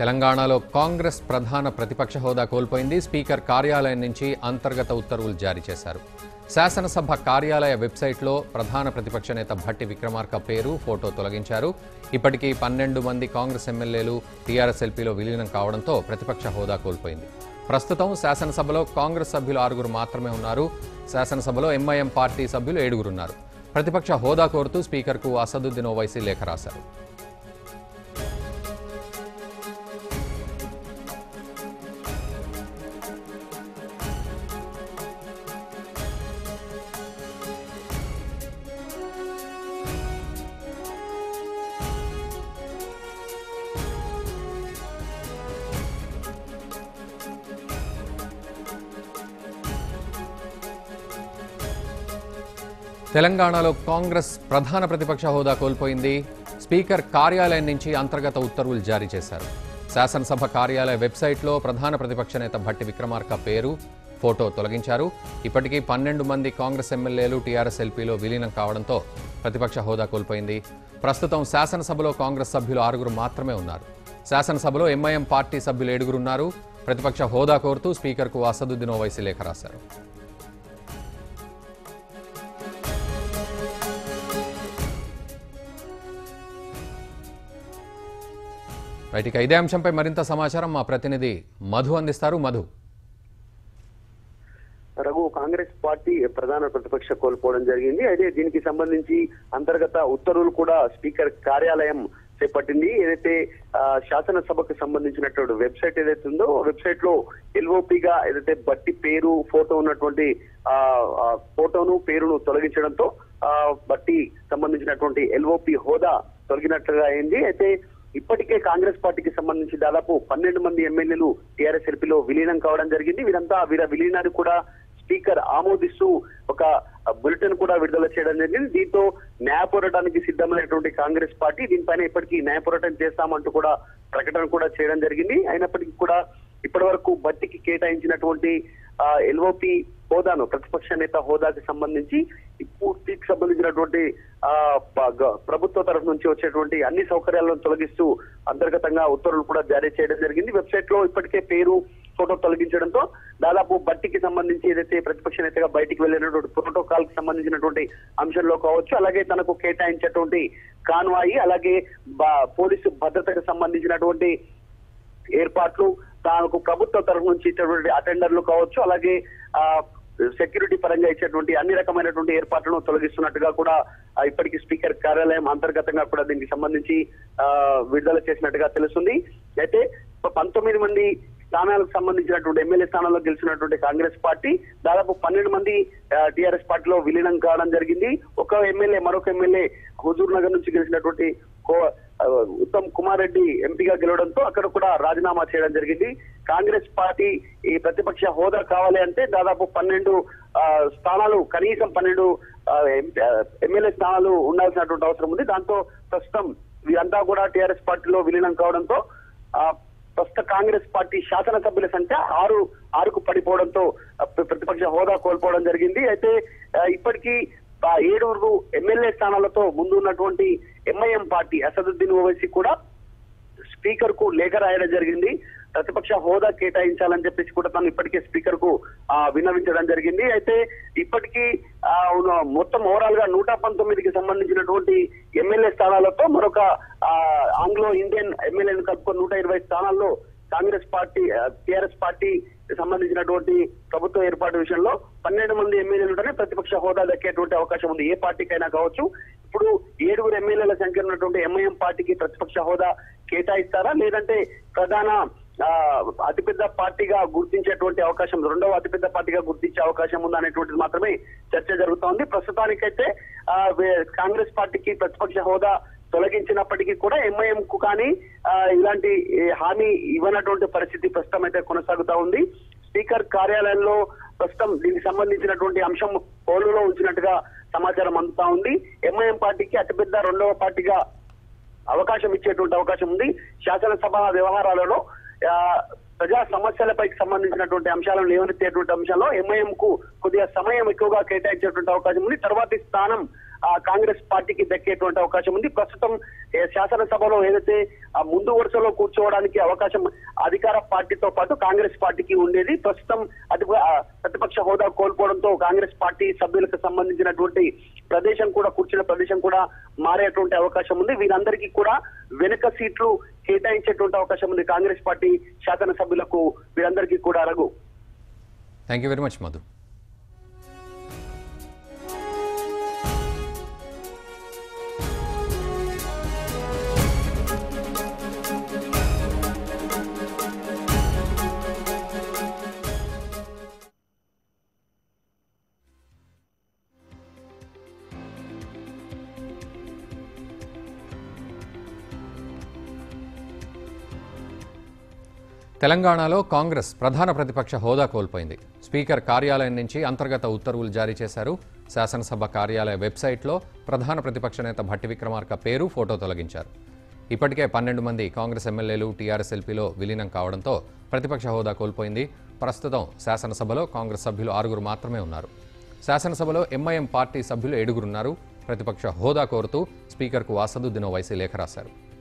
తెలంగాణలో కాంగ్రెస్ ప్రధాన ప్రతిపక్ష హోదా కోల్పోయింది స్పీకర్ కార్యాలయం నుంచి అంతర్గత ఉత్తర్వులు జారీ చేశారు శాసనసభ కార్యాలయ వెబ్సైట్లో ప్రధాన ప్రతిపక్ష నేత భట్టి విక్రమార్క పేరు ఫోటో తొలగించారు ఇప్పటికీ పన్నెండు మంది కాంగ్రెస్ ఎమ్మెల్యేలు టీఆర్ఎస్ ఎల్పీలో విలీనం కావడంతో ప్రతిపక్ష హోదా కోల్పోయింది ప్రస్తుతం శాసనసభలో కాంగ్రెస్ సభ్యులు ఆరుగురు మాత్రమే ఉన్నారు శాసనసభలో ఎంఐఎం పార్టీ సభ్యులు ఏడుగురున్నారు ప్రతిపక్ష హోదా కోరుతూ స్పీకర్కు అసదుద్దీన్ ఓవైసీ లేఖ రాశారు తెలంగాణలో కాంగ్రెస్ ప్రధాన ప్రతిపక్ష హోదా కోల్పోయింది స్పీకర్ కార్యాలయం నుంచి అంతర్గత ఉత్తర్వులు జారీ చేశారు శాసనసభ కార్యాలయ వెబ్సైట్లో ప్రధాన ప్రతిపక్ష నేత భట్టి విక్రమార్క పేరు ఫోటో తొలగించారు ఇప్పటికీ పన్నెండు మంది కాంగ్రెస్ ఎమ్మెల్యేలు టీఆర్ఎస్ ఎల్పీలో విలీనం కావడంతో ప్రతిపక్ష హోదా కోల్పోయింది ప్రస్తుతం శాసనసభలో కాంగ్రెస్ సభ్యులు ఆరుగురు మాత్రమే ఉన్నారు శాసనసభలో ఎంఐఎం పార్టీ సభ్యులు ఏడుగురున్నారు ప్రతిపక్ష హోదా కోరుతూ స్పీకర్కు అసదుద్దీన్ ఓవైసీ లేఖ రాశారు రైట్ ఇక ఇదే అంశంపై మరింత సమాచారం మా ప్రతినిధి మధు అందిస్తారు మధు రఘు కాంగ్రెస్ పార్టీ ప్రధాన ప్రతిపక్ష కోల్పోవడం జరిగింది అయితే దీనికి సంబంధించి అంతర్గత ఉత్తర్వులు కూడా స్పీకర్ కార్యాలయం చేపట్టింది ఏదైతే ఆ, శాసనసభకు సంబంధించినటువంటి వెబ్సైట్ ఏదైతే ఉందో వెబ్సైట్ లో ఎల్ఓపిగా ఏదైతే బట్టి పేరు ఫోటో ఉన్నటువంటి ఆ ఆ, ఫోటోను పేరును తొలగించడంతో ఆ బట్టి సంబంధించినటువంటి ఎల్ఓపి హోదా తొలగినట్లుగా అయింది అయితే ఇప్పటికే కాంగ్రెస్ పార్టీకి సంబంధించి దాదాపు పన్నెండు మంది ఎమ్మెల్యేలు టీఆర్ఎస్ ఎల్పీలో విలీనం కావడం జరిగింది వీరంతా వీర విలీనాన్ని కూడా స్పీకర్ ఆమోదిస్తూ ఒక బులెటిన్ కూడా విడుదల చేయడం జరిగింది దీంతో న్యాయ పోరాటానికి సిద్ధమైనటువంటి కాంగ్రెస్ పార్టీ దీనిపైన ఇప్పటికీ న్యాయ పోరాటం చేస్తామంటూ కూడా ప్రకటన కూడా చేయడం జరిగింది అయినప్పటికీ కూడా ఇప్పటి వరకు బట్టికి కేటాయించినటువంటి ఎల్ఓపి హోదాను ప్రతిపక్ష నేత హోదాకి సంబంధించి ఈ పూర్తికి సంబంధించినటువంటి ఆ ప- గ- ప్రభుత్వ తరఫు నుంచి వచ్చేటువంటి అన్ని సౌకర్యాలను తొలగిస్తూ అంతర్గతంగా ఉత్తర్వులు కూడా జారీ చేయడం జరిగింది వెబ్సైట్ లో ఇప్పటికే పేరు ఫోటో తొలగించడంతో దాదాపు బట్టికి సంబంధించి ఏదైతే ప్రతిపక్ష నేతగా బయటికి వెళ్ళినటువంటి ప్రోటోకాల్ కి సంబంధించినటువంటి అంశంలో కావచ్చు అలాగే తనకు కేటాయించేటువంటి కాన్వాయి అలాగే బ- పోలీసు భద్రతకు సంబంధించినటువంటి ఏర్పాట్లు తాను ప్రభుత్వ తరఫు నుంచి ఇచ్చేటువంటి అటెండర్లు కావచ్చు అలాగే ఆ సెక్యూరిటీ పరంగా ఇచ్చేటువంటి అన్ని రకమైనటువంటి ఏర్పాట్లను తొలగిస్తున్నట్టుగా కూడా ఆ, ఇప్పటికీ స్పీకర్ కార్యాలయం అంతర్గతంగా కూడా దీనికి సంబంధించి ఆ విడుదల చేసినట్టుగా తెలుస్తుంది అయితే పంతొమ్మిది మంది స్థానాలకు సంబంధించినటువంటి ఎమ్మెల్యే స్థానాల్లో గెలిచినటువంటి కాంగ్రెస్ పార్టీ దాదాపు పన్నెండు మంది టిఆర్ఎస్ పార్టీలో విలీనం కావడం జరిగింది ఒక ఎమ్మెల్యే మరొక ఎమ్మెల్యే హుజూర్ నగర్ నుంచి గెలిచినటువంటి కో- ఆ, ఉత్తమ్ కుమార్ రెడ్డి ఎంపీగా గెలవడంతో అక్కడ కూడా రాజీనామా చేయడం జరిగింది కాంగ్రెస్ పార్టీ ఈ ప్రతిపక్ష హోదా కావాలి అంటే దాదాపు పన్నెండు ఆ, స్థానాలు కనీసం పన్నెండు ఆ, ఎం- ఆ, ఎమ్మెల్యే స్థానాలు ఉండాల్సినటువంటి అవసరం ఉంది దాంతో ప్రస్తుతం వీరంతా కూడా టీఆర్ఎస్ పార్టీలో విలీనం కావడంతో ఆ, ప్రస్తుత కాంగ్రెస్ పార్టీ శాసనసభ్యుల సంఖ్య ఆరు ఆరుకు పడిపోవడంతో ఆ, ప్ర- ప్రతిపక్ష హోదా కోల్పోవడం జరిగింది అయితే ఆ, ఇప్పటికీ ఆ, ఏడుగురు ఎమ్మెల్యే స్థానాలతో ముందు ఉన్నటువంటి ఎంఐఎం పార్టీ అసదుద్దీన్ ఓవైసీ కూడా స్పీకర్ కు లేఖ రాయడం జరిగింది ప్రతిపక్ష హోదా కేటాయించాలని చెప్పేసి కూడా తను ఇప్పటికే స్పీకర్ కు ఆ, విన్నవించడం జరిగింది అయితే ఇప్పటికీ ఆ, ఉన్న- మొత్తం ఓవరాల్ గా నూట పంతొమ్మిదికి సంబంధించినటువంటి ఎమ్మెల్యే స్థానాలతో మరొక ఆ, ఆంగ్లో ఇండియన్ ఎమ్మెల్యేను కలుపుకొని నూట ఇరవై స్థానాల్లో కాంగ్రెస్ పార్టీ టిఆర్ఎస్ పార్టీ సంబంధించినటువంటి ప్రభుత్వ ఏర్పాటు విషయంలో పన్నెండు మంది ఎమ్మెల్యేలు ఉంటేనే ప్రతిపక్ష హోదా దక్కేటువంటి అవకాశం ఉంది ఏ పార్టీకైనా కావచ్చు ఇప్పుడు ఏడుగురు ఎమ్మెల్యేల సంఖ్య ఉన్నటువంటి ఎంఐఎం పార్టీకి ప్రతిపక్ష హోదా కేటాయిస్తారా లేదంటే ప్రధాన ఆ, అతిపెద్ద పార్టీగా గుర్తించేటువంటి అవకాశం రెండవ అతిపెద్ద పార్టీగా గుర్తించే అవకాశం ఉందా అనేటువంటిది మాత్రమే చర్చ జరుగుతోంది ప్రస్తుతానికైతే ఆ, వే- కాంగ్రెస్ పార్టీకి ప్రతిపక్ష హోదా తొలగించినప్పటికీ కూడా ఎంఐఎం కు కానీ ఆ, ఇలాంటి ఏ, హామీ ఇవ్వనటువంటి పరిస్థితి ప్రస్తుతం అయితే కొనసాగుతా ఉంది స్పీకర్ కార్యాలయంలో ప్రస్తుతం దీనికి సంబంధించినటువంటి అంశం పోలులో ఉంచినట్టుగా సమాచారం అందుతా ఉంది ఎంఐఎం పార్టీకి అతిపెద్ద రెండవ పార్టీగా అవకాశం ఇచ్చేటువంటి అవకాశం ఉంది శాసనసభ వ్యవహారాలలో ఆ, ప్రజా సమస్యలపై సంబంధించినటువంటి అంశాలను లేవనెత్తేటువంటి అంశాల్లో ఎంఐఎం కు కొద్దిగా సమయం ఎక్కువగా కేటాయించేటువంటి అవకాశం ఉంది తర్వాతి స్థానం ఆ కాంగ్రెస్ పార్టీకి దక్కేటువంటి అవకాశం ఉంది ప్రస్తుతం ఏ, శాసనసభలో ఏదైతే ఆ ముందు వరుసలో కూర్చోవడానికి అవకాశం అధికార పార్టీతో పాటు కాంగ్రెస్ పార్టీకి ఉండేది ప్రస్తుతం అటు ఆ, ప్రతిపక్ష హోదా కోల్పోవడంతో కాంగ్రెస్ పార్టీ సభ్యులకు సంబంధించినటువంటి ప్రదేశం కూడా కూర్చున్న ప్రదేశం కూడా మారేటువంటి అవకాశం ఉంది వీరందరికీ కూడా వెనుక సీట్లు కేటాయించేటువంటి అవకాశం ఉంది కాంగ్రెస్ పార్టీ శాసనసభ్యులకు వీరందరికీ కూడా Raghu thank you very much Madhu తెలంగాణలో కాంగ్రెస్ ప్రధాన ప్రతిపక్ష హోదా కోల్పోయింది స్పీకర్ కార్యాలయం నుంచి అంతర్గత ఉత్తర్వులు జారీ చేశారు శాసనసభ కార్యాలయ వెబ్సైట్లో ప్రధాన ప్రతిపక్ష నేత భట్టి విక్రమార్క పేరు ఫోటో తొలగించారు ఇప్పటికే పన్నెండు మంది కాంగ్రెస్ ఎమ్మెల్యేలు టీఆర్ఎస్ ఎల్పీలో విలీనం కావడంతో ప్రతిపక్ష హోదా కోల్పోయింది ప్రస్తుతం శాసనసభలో కాంగ్రెస్ సభ్యులు ఆరుగురు మాత్రమే ఉన్నారు శాసనసభలో ఎంఐఎం పార్టీ సభ్యులు ఏడుగురున్నారు ప్రతిపక్ష హోదా కోరుతూ స్పీకర్కు వాసదుద్దీన్ ఓవైసీ లేఖ రాశారు